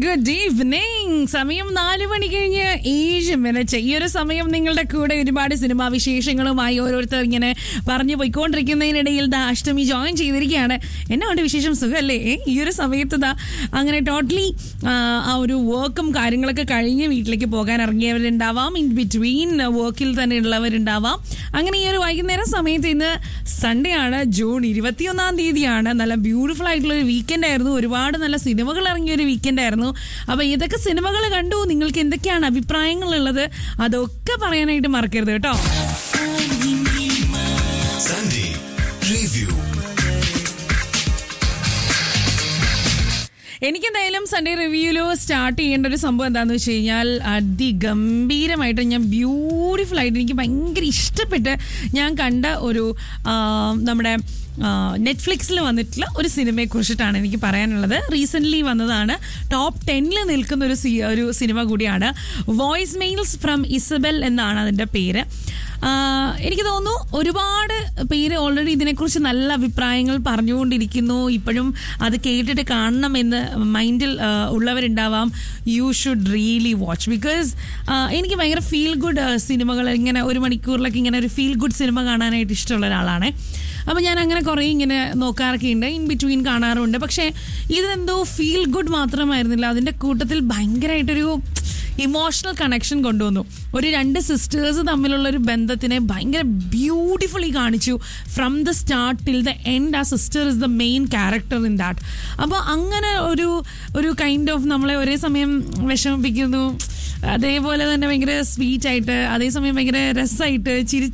Good evening സമയം നാല് മണി കഴിഞ്ഞ് ഏഴ് മിനിറ്റ് ഈ ഒരു സമയം നിങ്ങളുടെ കൂടെ ഒരുപാട് സിനിമാ വിശേഷങ്ങളുമായി ഓരോരുത്തർ ഇങ്ങനെ പറഞ്ഞു പോയിക്കൊണ്ടിരിക്കുന്നതിനിടയിൽ ദാ അഷ്ടമി ജോയിൻ ചെയ്തിരിക്കുകയാണ് എന്നാ ഉണ്ട് വിശേഷം സുഖമല്ലേ ഏ, ഈ ഒരു സമയത്ത് ദാ അങ്ങനെ ടോട്ടലി ആ ഒരു വർക്കും കാര്യങ്ങളൊക്കെ കഴിഞ്ഞ് വീട്ടിലേക്ക് പോകാൻ ഇറങ്ങിയവരുണ്ടാവാം ഇൻ ബിറ്റ്വീൻ വർക്കിൽ തന്നെ ഉള്ളവരുണ്ടാവാം അങ്ങനെ ഈ ഒരു വൈകുന്നേരം സമയത്ത് ഇന്ന് സൺഡേ ആണ് ജൂൺ ഇരുപത്തിയൊന്നാം തീയതിയാണ് നല്ല ബ്യൂട്ടിഫുൾ ആയിട്ടുള്ള ഒരു വീക്കെൻഡ് ആയിരുന്നു ഒരുപാട് നല്ല സിനിമകൾ ഇറങ്ങിയ ഒരു വീക്കെൻഡ് ആയിരുന്നു അപ്പൊ ഏതൊക്കെ സിനിമകൾ കണ്ടു നിങ്ങൾക്ക് എന്തൊക്കെയാണ് അഭിപ്രായങ്ങൾ ഉള്ളത് അതൊക്കെ പറയാനായിട്ട് മറക്കരുത് കേട്ടോ Sunday Review. എനിക്കെന്തായാലും സൺഡേ റിവ്യൂല് സ്റ്റാർട്ട് ചെയ്യേണ്ട ഒരു സംഭവം എന്താണെന്ന് വെച്ച് കഴിഞ്ഞാൽ അതിഗംഭീരമായിട്ട് ഞാൻ ബ്യൂട്ടിഫുൾ ആയിട്ട് എനിക്ക് ഭയങ്കര ഇഷ്ടപ്പെട്ട് ഞാൻ കണ്ട ഒരു ആ, നമ്മുടെ നെറ്റ്ഫ്ലിക്സിൽ വന്നിട്ടുള്ള ഒരു സിനിമയെ കുറിച്ചിട്ടാണ് എനിക്ക് പറയാനുള്ളത് റീസെൻ്റ്ലി വന്നതാണ് ടോപ്പ് ടെന്നിൽ നിൽക്കുന്ന ഒരു സി- ഒരു സിനിമ കൂടിയാണ് വോയിസ് മെയിൽസ് ഫ്രം ഇസബൽ എന്നാണ് അതിൻ്റെ പേര് ആഹ് എനിക്ക് തോന്നുന്നു ഒരുപാട് പേര് ഓൾറെഡി ഇതിനെക്കുറിച്ച് നല്ല അഭിപ്രായങ്ങൾ പറഞ്ഞുകൊണ്ടിരിക്കുന്നു ഇപ്പോഴും അത് കേട്ടിട്ട് കാണണമെന്ന് മൈൻഡിൽ ഉള്ളവരുണ്ടാവാം you should really watch because എനിക്ക് ഭയങ്കര ഫീൽ ഗുഡ് സിനിമകൾ ഇങ്ങനെ ഒരു മണിക്കൂറിലൊക്കെ ഇങ്ങനെ ഒരു ഫീൽ ഗുഡ് സിനിമ കാണാനായിട്ട് ഇഷ്ടമുള്ള ഒരാളാണ് അപ്പോൾ ഞാൻ അങ്ങനെ കുറേ ഇങ്ങനെ നോക്കാറൊക്കെ ഉണ്ട് ഇൻ ബിറ്റ്വീൻ കാണാറുണ്ട് പക്ഷേ ഇതെന്തോ ഫീൽ ഗുഡ് മാത്രമായിരുന്നില്ല അതിൻ്റെ കൂട്ടത്തിൽ ഭയങ്കരമായിട്ടൊരു ഇമോഷണൽ കണക്ഷൻ കൊണ്ടുവന്നു ഒരു രണ്ട് സിസ്റ്റേഴ്സ് തമ്മിലുള്ള ഒരു ബന്ധത്തിനെ ഭയങ്കര ബ്യൂട്ടിഫുള്ളി കാണിച്ചു from the start till the end ആ sister is the main character in that അപ്പോൾ അങ്ങനെ ഒരു ഒരു കൈൻഡ് ഓഫ് നമ്മളെ ഒരേ സമയം വിഷമിപ്പിക്കുന്നു അതേപോലെ തന്നെ ഭയങ്കര സ്വീറ്റ് ആയിട്ട് അതേസമയം ഭയങ്കര രസമായിട്ട് ചിരിച്ച്